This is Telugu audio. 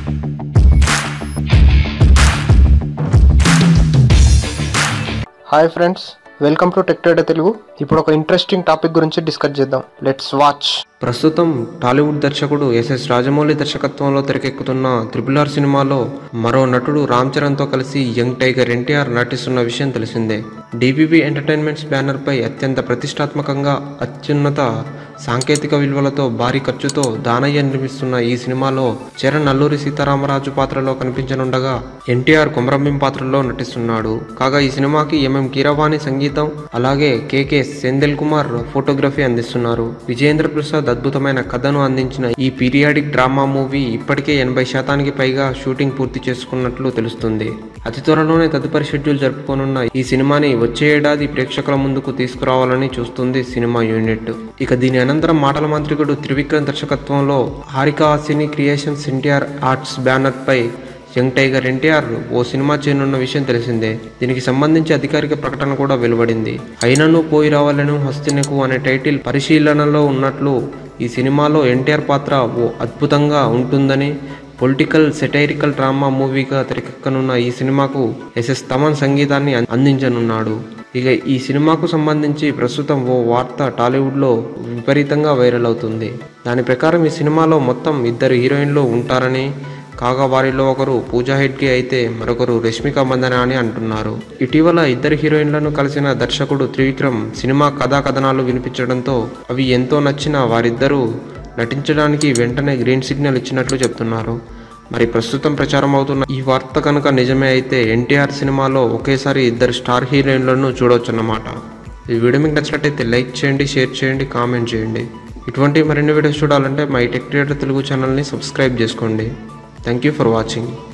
hi friends welcome to tech trader Telugu ఇప్పుడు ఒక ఇంట్రెస్టింగ్ టాపిక్ గురించి డిస్కస్ చేద్దాం లెట్స్ వాచ్ ప్రస్తుతం టాలీవుడ్ దర్శకుడు ఎస్ఎస్ రాజమౌళి దర్శకత్వంలో తెరకెక్కుతున్న త్రిపుల్ ఆర్ సినిమాలో మరో నటుడు రామ్ చరణ్తో కలిసి యంగ్ టైగర్ ఎన్టీఆర్ నటిస్తున్న విషయం తెలిసిందే డిబిబి ఎంటర్టైన్మెంట్స్ బ్యానర్పై అత్యంత ప్రతిష్టాత్మకంగా అత్యున్నత సాంకేతిక విలువలతో భారీ ఖర్చుతో దానయ్య నిర్మిస్తున్న ఈ సినిమాలో చరణ్ అల్లూరి సీతారామరాజు పాత్రలో కనిపించనుండగా ఎన్టీఆర్ కొమరంభీం పాత్రలో నటిస్తున్నాడు కాగా ఈ సినిమాకి ఎంఎం కీరవాణి సంగీతం అలాగే కేకే సెందిల్ కుమార్ ఫోటోగ్రఫీ అందిస్తున్నారు విజయేంద్ర ప్రసాద్ అద్భుతమైన కథను అందించిన ఈ పీరియాడిక్ డ్రామా మూవీ ఇప్పటికే ఎనభై శాతానికి పైగా షూటింగ్ పూర్తి చేసుకున్నట్లు తెలుస్తుంది అతి త్వరలోనే తదుపరి షెడ్యూల్ జరుపుకోనున్న ఈ సినిమాని వచ్చే ఏడాది ప్రేక్షకుల ముందుకు తీసుకురావాలని చూస్తుంది సినిమా యూనిట్ ఇక దీని అనంతరం మాటల మాంత్రికుడు త్రివిక్రమ్ దర్శకత్వంలో Harika cine creations NTR arts banner పై యంగ్ టైగర్ ఎన్టీఆర్ ఓ సినిమా చేయనున్న విషయం తెలిసిందే దీనికి సంబంధించి అధికారిక ప్రకటన కూడా వెలువడింది అయినను పోయి రావాలను హస్తినకు అనే టైటిల్ పరిశీలనలో ఉన్నట్లు ఈ సినిమాలో ఎన్టీఆర్ పాత్ర ఓ అద్భుతంగా ఉంటుందని పొలిటికల్ సెటైరికల్ డ్రామా మూవీగా తెరకెక్కనున్న ఈ సినిమాకు ఎస్ఎస్ తమన్ సంగీతాన్ని అం- అందించనున్నాడు ఇక ఈ సినిమాకు సంబంధించి ప్రస్తుతం ఓ వార్త టాలీవుడ్లో విపరీతంగా వైరల్ అవుతుంది దాని ప్రకారం ఈ సినిమాలో మొత్తం ఇద్దరు హీరోయిన్లు ఉంటారని కాగా వారిలో ఒకరు పూజా హెడ్గే అయితే మరొకరు రష్మిక మందన అని అంటున్నారు ఇటీవల ఇద్దరు హీరోయిన్లను కలిసిన దర్శకుడు త్రివిక్రమ్ సినిమా కథా కథనాలు వినిపించడంతో అవి ఎంతో నచ్చిన వారిద్దరూ నటించడానికి వెంటనే గ్రీన్ సిగ్నల్ ఇచ్చినట్లు చెప్తున్నారు మరి ప్రస్తుతం ప్రచారం అవుతున్న ఈ వార్త కనుక నిజమే అయితే ఎన్టీఆర్ సినిమాలో ఒకేసారి ఇద్దరు స్టార్ హీరోయిన్లను చూడవచ్చన్నమాట ఈ వీడియో మీకు నచ్చినట్టయితే లైక్ చేయండి షేర్ చేయండి కామెంట్ చేయండి ఇటువంటి మరిన్ని వీడియోస్ చూడాలంటే మై టెక్ క్రియేటర్ తెలుగు ఛానల్ని సబ్స్క్రైబ్ చేసుకోండి థ్యాంక్ యూ ఫర్ వాచింగ్